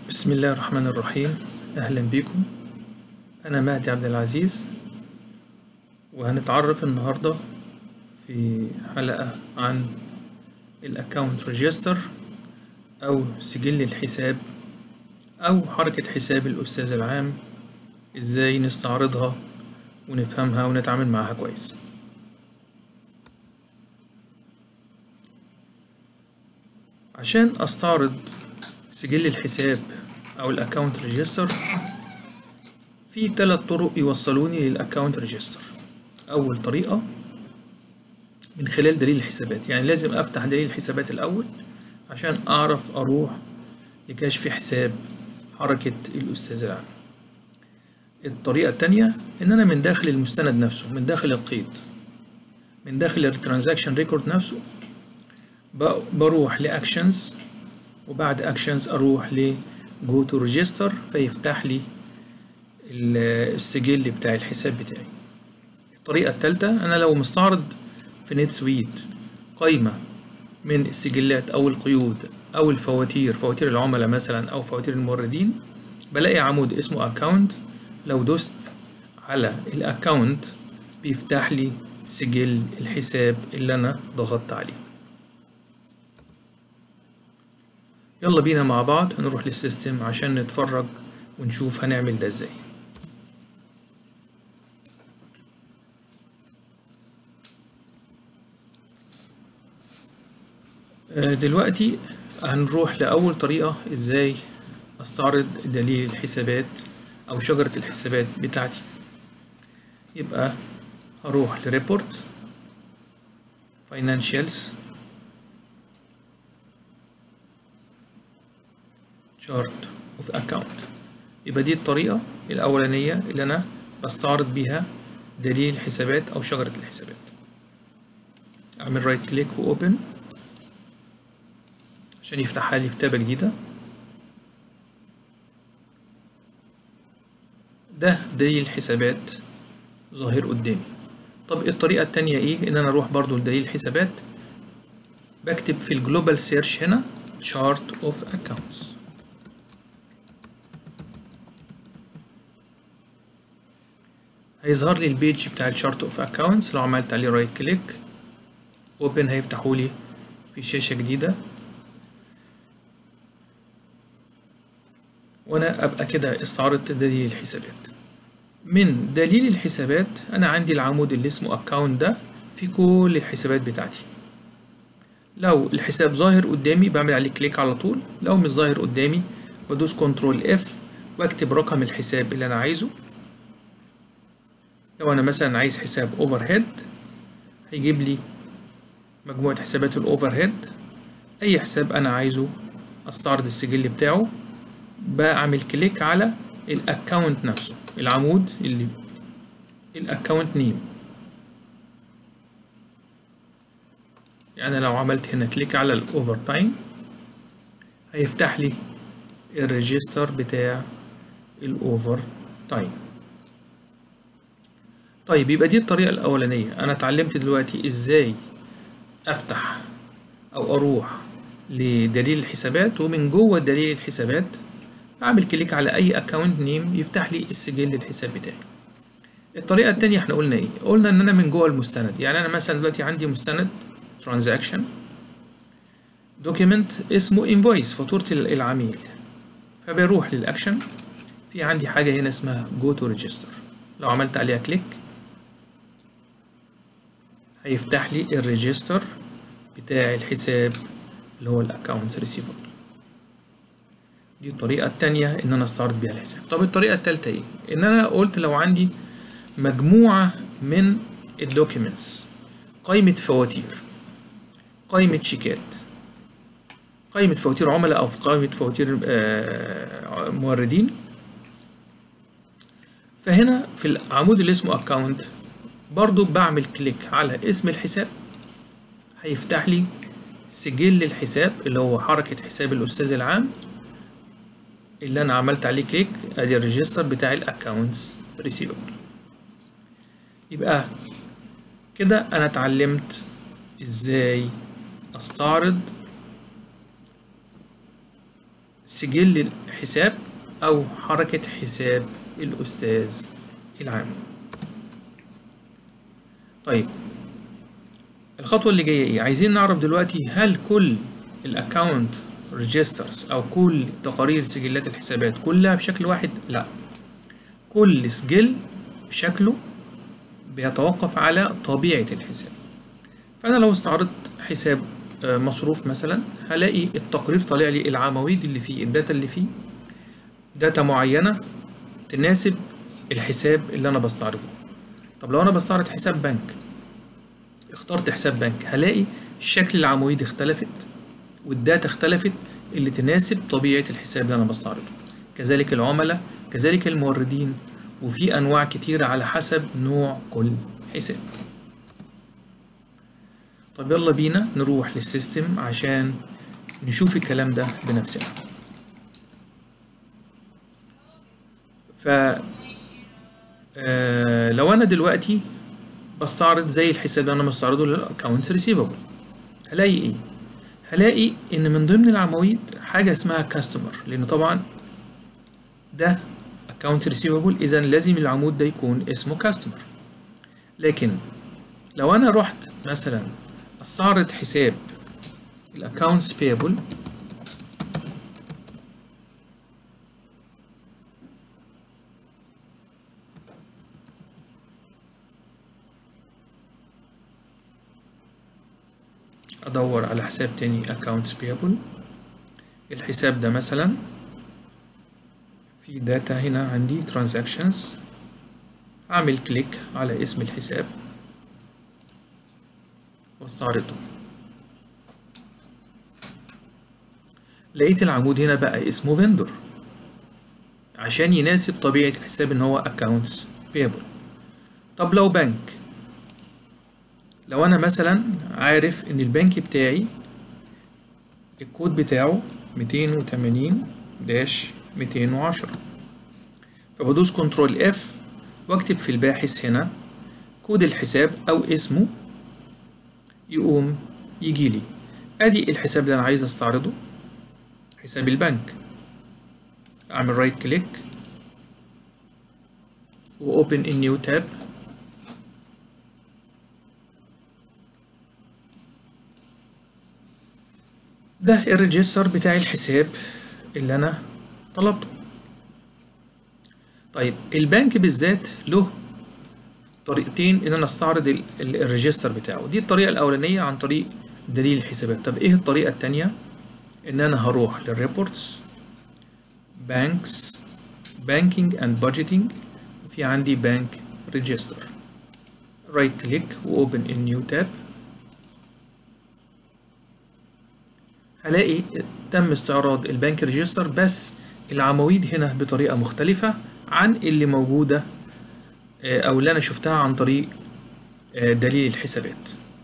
بسم الله الرحمن الرحيم أهلا بكم أنا مهدي عبد العزيز وهنتعرف النهاردة في حلقة عن الأكاونت ريجستر أو سجل الحساب أو حركة حساب الأستاذ العام إزاي نستعرضها ونفهمها ونتعامل معاها كويس عشان أستعرض سجل الحساب أو الأكاونت ريجستر في تلات طرق يوصلوني للأكاونت ريجستر أول طريقة من خلال دليل الحسابات يعني لازم أفتح دليل الحسابات الأول عشان أعرف أروح لكشف حساب حركة الأستاذ العام الطريقة التانية إن أنا من داخل المستند نفسه من داخل القيد من داخل الترانزاكشن ريكورد نفسه بروح لأكشنز وبعد أكشنز أروح ل جو تو ريجستر فيفتح لي السجل بتاع الحساب بتاعي الطريقة التالتة أنا لو مستعرض في نت سويت قايمة من السجلات أو القيود أو الفواتير فواتير العملاء مثلا أو فواتير الموردين بلاقي عمود اسمه أكاونت لو دوست على الأكاونت بيفتح لي سجل الحساب اللي أنا ضغطت عليه يلا بينا مع بعض هنروح للسيستم عشان نتفرج ونشوف هنعمل ده ازاي دلوقتي هنروح لأول طريقة ازاي استعرض دليل الحسابات او شجرة الحسابات بتاعتي يبقى هروح لريبورت financials chart of account يبقى دي الطريقة الأولانية اللي أنا بستعرض بيها دليل الحسابات أو شجرة الحسابات أعمل رايت كليك وأوبن عشان يفتحها لي في تابة جديدة ده دليل الحسابات ظاهر قدامي طب الطريقة التانية ايه ان انا اروح برضو لدليل الحسابات بكتب في الجلوبال سيرش هنا chart of accounts هيظهر لي البيج بتاع الشارت اوف اكونتس لو عملت عليه رايت كليك اوبن هيفتحوا لي في شاشة جديدة وانا ابقى كده استعرضت دليل الحسابات من دليل الحسابات انا عندي العمود اللي اسمه اكاونت ده في كل الحسابات بتاعتي لو الحساب ظاهر قدامي بعمل عليه كليك على طول لو مش ظاهر قدامي بدوس كنترول اف واكتب رقم الحساب اللي انا عايزه لو انا مثلا عايز حساب اوفر هيد هيجيب لي مجموعة حسابات الاوفر هيد اي حساب انا عايزه استعرض السجل بتاعه بعمل كليك على الاكونت نفسه العمود اللي الاكونت نيم يعني لو عملت هنا كليك على الاوفر تايم هيفتح لي الريجستر بتاع الاوفر تايم طيب يبقى دي الطريقة الأولانية أنا اتعلمت دلوقتي إزاي أفتح أو أروح لدليل الحسابات ومن جوه دليل الحسابات أعمل كليك على أي أكونت نيم يفتح لي السجل الحساب بتاعي الطريقة التانية احنا قلنا ايه؟ قلنا ان انا من جوه المستند يعني انا مثلا دلوقتي عندي مستند ترانزاكشن دوكيمنت اسمه انفويس فاتورة العميل فبروح للاكشن في عندي حاجة هنا اسمها جو تو ريجستر لو عملت عليها كليك هيفتح لي الريجستر بتاع الحساب اللي هو الاكونت ريسيفبل دي الطريقة التانية ان انا استعرض بيها الحساب طب الطريقة التالتة ايه ان انا قلت لو عندي مجموعة من الدوكيومنتس قائمة فواتير قائمة شيكات قائمة فواتير عملاء او في قائمة فواتير موردين فهنا في العمود اللي اسمه اكونت برضو بعمل كليك على اسم الحساب هيفتح لي سجل الحساب اللي هو حركة حساب الأستاذ العام اللي أنا عملت عليه كليك أدي الريجستر بتاع الأكاونتس ريسيفبل يبقى كده أنا اتعلمت إزاي أستعرض سجل الحساب أو حركة حساب الأستاذ العام طيب الخطوة اللي جاية إيه؟ عايزين نعرف دلوقتي هل كل الأكاونت ريجسترز أو كل تقارير سجلات الحسابات كلها بشكل واحد؟ لأ كل سجل بشكله بيتوقف على طبيعة الحساب فأنا لو استعرضت حساب مصروف مثلا هلاقي التقرير طالع لي العواميد اللي فيه الداتا اللي فيه داتا معينة تناسب الحساب اللي أنا بستعرضه طب لو أنا بستعرض حساب بنك اخترت حساب بنك هلاقي شكل العواميد اختلفت والداتا اختلفت اللي تناسب طبيعة الحساب اللي أنا بستعرضه كذلك العملاء كذلك الموردين وفي أنواع كتيرة على حسب نوع كل حساب طب يلا بينا نروح للسيستم عشان نشوف الكلام ده بنفسنا ف آه لو انا دلوقتي بستعرض زي الحساب اللي انا مستعرضه للاكونت ريسيفبل هلاقي ايه هلاقي ان من ضمن العواميد حاجه اسمها كاستمر لان طبعا ده اكونت ريسيفبل اذا لازم العمود ده يكون اسمه كاستمر لكن لو انا رحت مثلا استعرض حساب الاكونتس بيبل ادور على حساب تاني accounts payable الحساب ده مثلا في داتا هنا عندي transactions اعمل كليك على اسم الحساب واستعرضه لقيت العمود هنا بقى اسمه فيندور عشان يناسب طبيعة الحساب ان هو accounts payable طب لو بنك لو انا مثلا عارف ان البنك بتاعي الكود بتاعه 280 داش 210 فبدوس كنترول اف واكتب في الباحث هنا كود الحساب او اسمه يقوم يجي لي ادي الحساب اللي انا عايز استعرضه حساب البنك اعمل رايت كليك واوبن ان نيو تاب ده الريجستر بتاع الحساب اللي انا طلبته طيب البنك بالذات له طريقتين ان انا استعرض الريجستر بتاعه دي الطريقه الاولانيه عن طريق دليل الحسابات طب ايه الطريقه التانية ان انا هروح للريبورتس بانكس بانكينج اند بادجيتنج وفي عندي بانك ريجستر رايت كليك واوبن ان نيو تاب هلاقي تم استعراض البنك ريجستر بس العواميد هنا بطريقة مختلفة عن اللي موجودة أو اللي أنا شفتها عن طريق دليل الحسابات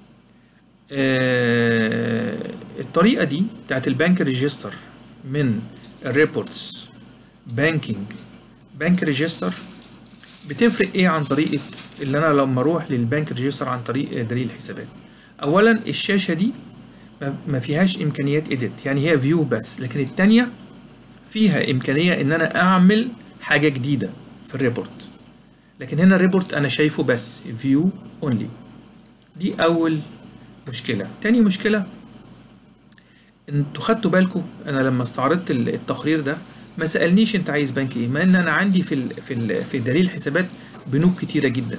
الطريقة دي بتاعت البنك ريجستر من الريبورتس بانكينج بنك ريجستر بتفرق ايه عن طريقة اللي انا لما اروح للبنك ريجستر عن طريق دليل الحسابات اولا الشاشة دي ما فيهاش امكانيات اديت يعني هي فيو بس لكن التانية فيها امكانية ان انا اعمل حاجة جديدة في الريبورت لكن هنا الريبورت انا شايفه بس فيو اونلي دي اول مشكلة تاني مشكلة انتوا خدتوا بالكم انا لما استعرضت التقرير ده ما سالنيش انت عايز بنك ايه ما ان انا عندي في ال في ال في دليل الحسابات بنوك كتيره جدا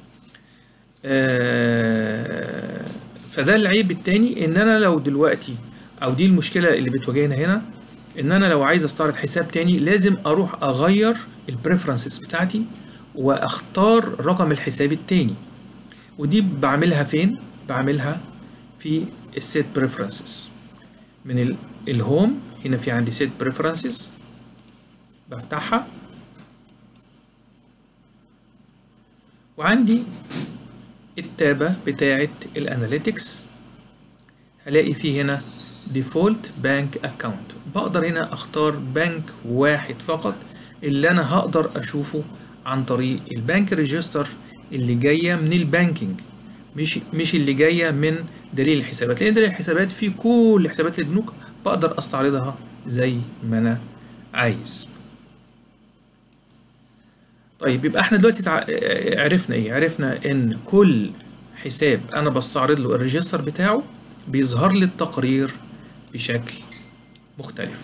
آه فده العيب التاني ان انا لو دلوقتي او دي المشكله اللي بتواجهنا هنا ان انا لو عايز استعرض حساب تاني لازم اروح اغير البريفرنسز بتاعتي واختار رقم الحساب التاني ودي بعملها فين بعملها في السيت بريفرنسز من الهوم هنا في عندي سيت بريفرنسز بفتحها وعندي التابة بتاعة الاناليتكس هلاقي فيه هنا ديفولت بانك اكاونت بقدر هنا اختار بنك واحد فقط اللي انا هقدر اشوفه عن طريق البنك ريجستر اللي جاية من البانكينج مش مش اللي جاية من دليل الحسابات لان دليل الحسابات فيه كل حسابات البنوك بقدر استعرضها زي ما انا عايز طيب يبقى احنا دلوقتي تع... عرفنا ايه عرفنا ان كل حساب انا بستعرض له الريجستر بتاعه بيظهر لي التقرير بشكل مختلف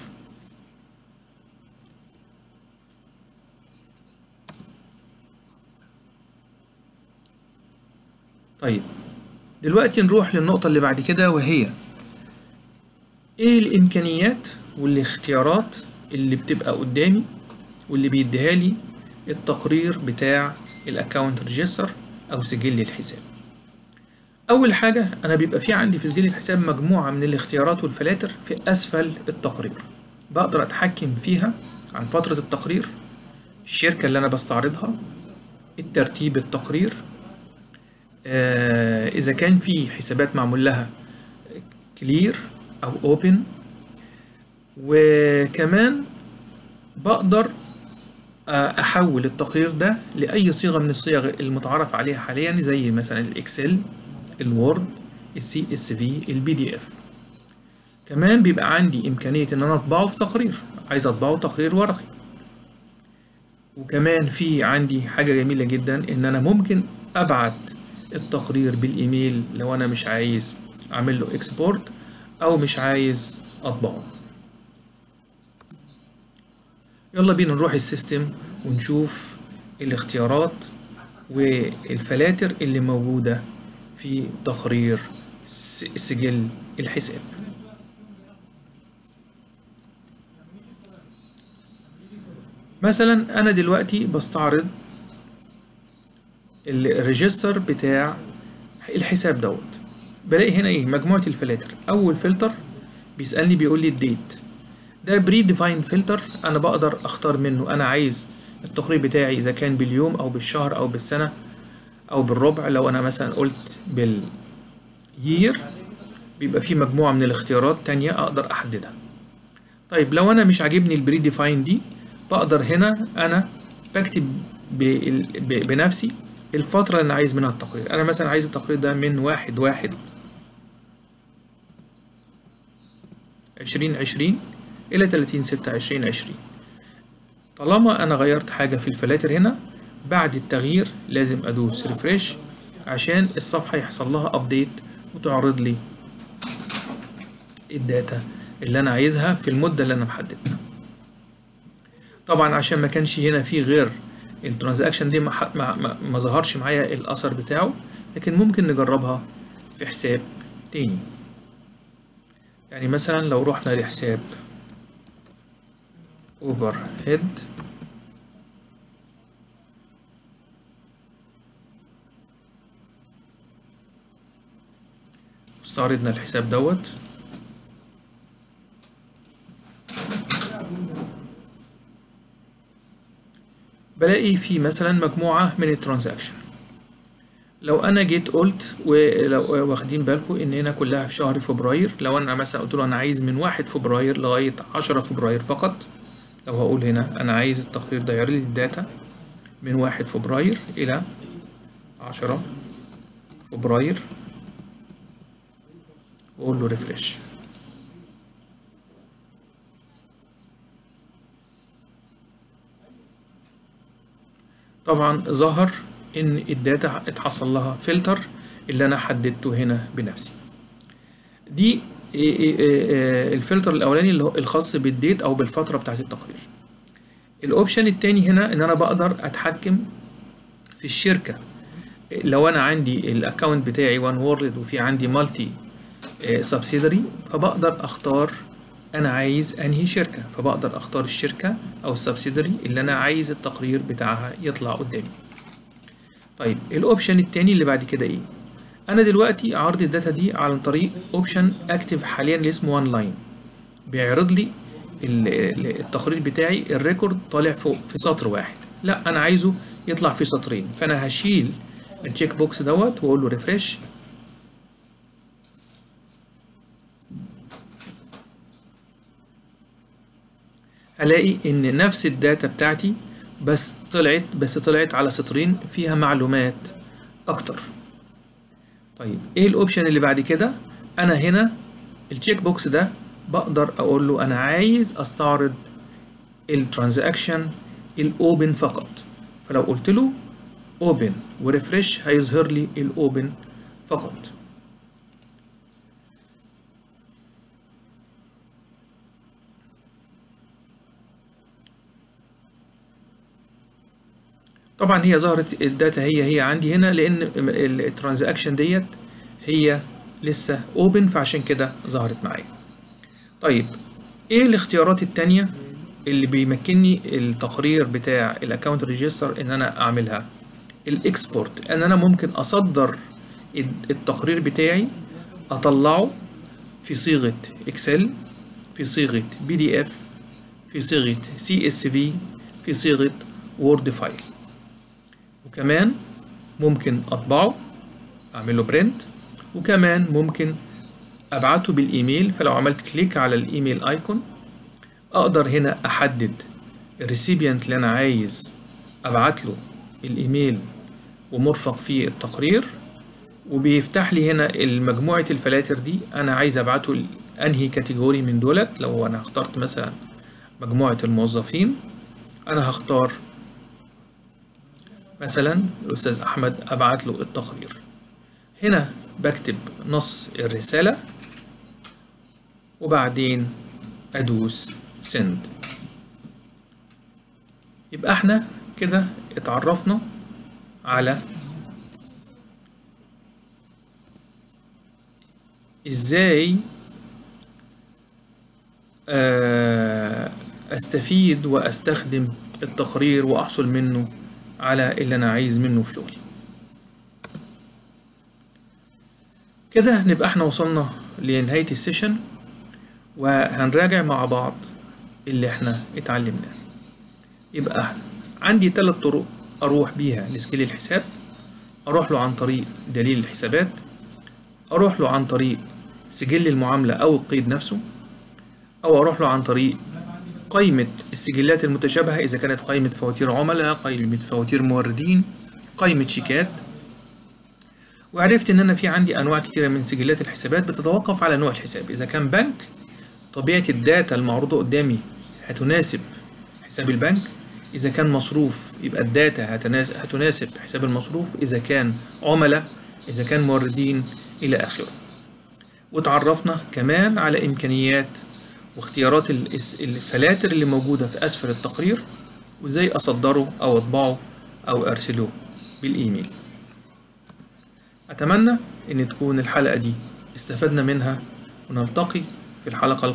طيب دلوقتي نروح للنقطة اللي بعد كده وهي ايه الامكانيات والاختيارات اللي بتبقى قدامي واللي بيديها لي التقرير بتاع الاكونت ريجستر او سجل الحساب اول حاجة انا بيبقى في عندي في سجل الحساب مجموعة من الاختيارات والفلاتر في اسفل التقرير بقدر اتحكم فيها عن فترة التقرير الشركة اللي انا بستعرضها الترتيب التقرير آه اذا كان في حسابات معمول لها كلير او اوبن وكمان بقدر احول التقرير ده لاي صيغه من الصيغ المتعارف عليها حاليا زي مثلا الاكسل الوورد السي اس في البي دي اف كمان بيبقى عندي امكانيه ان انا اطبعه في تقرير عايز اطبعه تقرير ورقي وكمان في عندي حاجه جميله جدا ان انا ممكن ابعت التقرير بالايميل لو انا مش عايز اعمل له اكسبورت او مش عايز اطبعه يلا بينا نروح السيستم ونشوف الاختيارات والفلاتر اللي موجودة في تقرير سجل الحساب مثلا انا دلوقتي بستعرض الريجستر بتاع الحساب دوت بلاقي هنا ايه مجموعة الفلاتر اول فلتر بيسألني بيقول لي الديت ده بري ديفاين فلتر انا بقدر اختار منه انا عايز التقرير بتاعي اذا كان باليوم او بالشهر او بالسنة او بالربع لو انا مثلا قلت باليير بيبقى في مجموعة من الاختيارات تانية اقدر احددها طيب لو انا مش عاجبني البري ديفاين دي بقدر هنا انا بكتب بنفسي الفترة اللي انا عايز منها التقرير انا مثلا عايز التقرير ده من واحد واحد عشرين عشرين إلى 30 6 20 20 طالما أنا غيرت حاجة في الفلاتر هنا بعد التغيير لازم أدوس ريفريش عشان الصفحة يحصل لها أبديت وتعرض لي الداتا اللي أنا عايزها في المدة اللي أنا محددها طبعا عشان ما كانش هنا في غير الترانزاكشن دي ما, ما, ما ظهرش معايا الأثر بتاعه لكن ممكن نجربها في حساب تاني يعني مثلا لو رحنا لحساب overhead استعرضنا الحساب دوت بلاقي في مثلا مجموعة من الترانزاكشن لو انا جيت قلت ولو واخدين بالكم ان هنا كلها في شهر فبراير لو انا مثلا قلت له انا عايز من واحد فبراير لغاية عشرة فبراير فقط لو هقول هنا أنا عايز التقرير ده يعرض لي الداتا من واحد فبراير إلى عشرة فبراير وأقول له ريفريش طبعا ظهر إن الداتا اتحصل لها فلتر اللي أنا حددته هنا بنفسي دي الفلتر الاولاني اللي هو الخاص بالديت او بالفتره بتاعت التقرير الاوبشن التاني هنا ان انا بقدر اتحكم في الشركه لو انا عندي الاكونت بتاعي وان وورلد وفي عندي مالتي سبسيدري فبقدر اختار انا عايز انهي شركه فبقدر اختار الشركه او السبسيدري اللي انا عايز التقرير بتاعها يطلع قدامي طيب الاوبشن التاني اللي بعد كده ايه انا دلوقتي عرض الداتا دي عن طريق اوبشن اكتف حاليا اللي اسمه وان لاين بيعرض لي التقرير بتاعي الريكورد طالع فوق في سطر واحد لا انا عايزه يطلع في سطرين فانا هشيل التشيك بوكس دوت واقول له ريفريش هلاقي ان نفس الداتا بتاعتي بس طلعت بس طلعت على سطرين فيها معلومات اكتر طيب ايه الاوبشن اللي بعد كده انا هنا التشيك بوكس ده بقدر اقول له انا عايز استعرض الترانزاكشن الاوبن فقط فلو قلت له اوبن وريفرش هيظهر لي الاوبن فقط طبعا هي ظهرت الداتا هي هي عندي هنا لان الترانزاكشن ديت هي لسه اوبن فعشان كده ظهرت معايا طيب ايه الاختيارات التانية اللي بيمكنني التقرير بتاع الاكونت ريجستر ان انا اعملها الاكسبورت ان انا ممكن اصدر التقرير بتاعي اطلعه في صيغة اكسل في صيغة بي دي اف في صيغة سي اس في في صيغة وورد فايل وكمان ممكن اطبعه اعمله برنت وكمان ممكن ابعته بالايميل فلو عملت كليك على الايميل ايكون اقدر هنا احدد الريسيبيانت اللي انا عايز ابعت له الايميل ومرفق فيه التقرير وبيفتح لي هنا مجموعة الفلاتر دي انا عايز ابعته انهي كاتيجوري من دولت لو انا اخترت مثلا مجموعة الموظفين انا هختار مثلا الاستاذ احمد ابعت له التقرير هنا بكتب نص الرسالة وبعدين ادوس send يبقى احنا كده اتعرفنا على ازاي استفيد واستخدم التقرير واحصل منه على اللي انا عايز منه في شغلي كده نبقى احنا وصلنا لنهاية السيشن وهنراجع مع بعض اللي احنا اتعلمناه يبقى عندي ثلاث طرق اروح بيها لسجل الحساب اروح له عن طريق دليل الحسابات اروح له عن طريق سجل المعاملة او القيد نفسه او اروح له عن طريق قائمة السجلات المتشابهة اذا كانت قائمة فواتير عملاء قائمة فواتير موردين قائمة شيكات وعرفت ان انا في عندي انواع كتيرة من سجلات الحسابات بتتوقف على نوع الحساب اذا كان بنك طبيعة الداتا المعروضة قدامي هتناسب حساب البنك إذا كان مصروف يبقى الداتا هتناسب حساب المصروف إذا كان عملاء إذا كان موردين إلى آخره وتعرفنا كمان على إمكانيات واختيارات الفلاتر اللي موجودة في أسفل التقرير وإزاي أصدره أو أطبعه أو أرسله بالإيميل أتمنى إن تكون الحلقة دي استفدنا منها ونلتقي في الحلقة